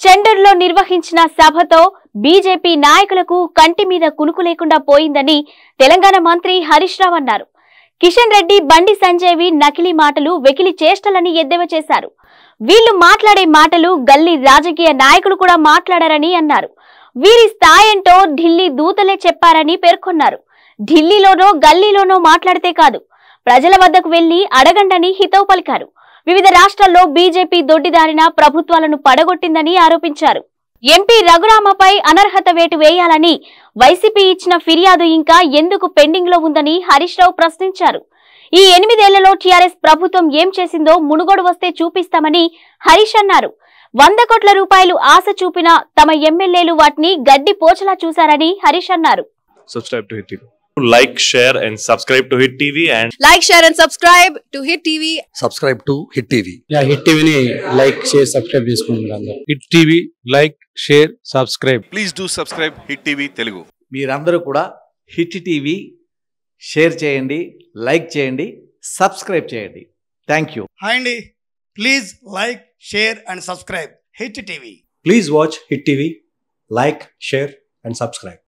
చెండర్లో నిర్వహించిన సభతో బీజేపీ నాయకులకు కంటి మీద కునుకు లేకుండా పోయిందని తెలంగాణ మంత్రి హరీష్ రావు అన్నారు కిషన్ రెడ్డి బండి సంజయ్వి నకిలీ మాటలు వెకిలి చేష్టలని ఎద్దేవా చేశారు వీళ్ళు మాట్లాడే మాటలు గల్లీ రాజకీయ నాయకులు కూడా మాట్లాడారని అన్నారు వీరి స్థాయంటో ఢిల్లీ దూతలే చెప్పారని పేర్కొన్నారు ఢిల్లీలోనో గల్లీలోనో మాట్లాడితే కాదు ప్రజల వద్దకు వెళ్లి అడగండని హితవు పలికారు వివిధ రాష్ట్రాల్లో బీజేపీ దొడ్డిదారిన ప్రభుత్వాలను పడగొట్టిందని ఆరోపించారు ఎంపీ రఘురామపై అనర్హత వేటు వేయాలని వైసీపీ ఇచ్చిన ఫిర్యాదు ఇంకా ఎందుకు పెండింగ్ లో ఉందని హరీష్ రావు ప్రశ్నించారు ఈ ఎనిమిదేళ్లలో టీఆర్ఎస్ ప్రభుత్వం ఏం చేసిందో మునుగోడు వస్తే చూపిస్తామని హరీష్ అన్నారు వంద కోట్ల రూపాయలు ఆశ చూపిన తమ ఎమ్మెల్యేలు వాటిని గడ్డి పోచలా చూశారని హరీష్ అన్నారు subscribe to Hit TV. Like, share, and subscribe to Hit TV and Like, share, and subscribe to Hit TV. subscribe to Hit TV. యా హిట్ టీవీని లైక్ షేర్ సబ్స్క్రైబ్ చేసుకోండి అందరూ Hit TV like share subscribe please do subscribe Hit TV Telugu మీరందరూ కూడా Hit TV share చేయండి like చేయండి subscribe చేయండి thank you hi అండి please like share and subscribe Hit TV Please watch Hit TV, like, share, and subscribe.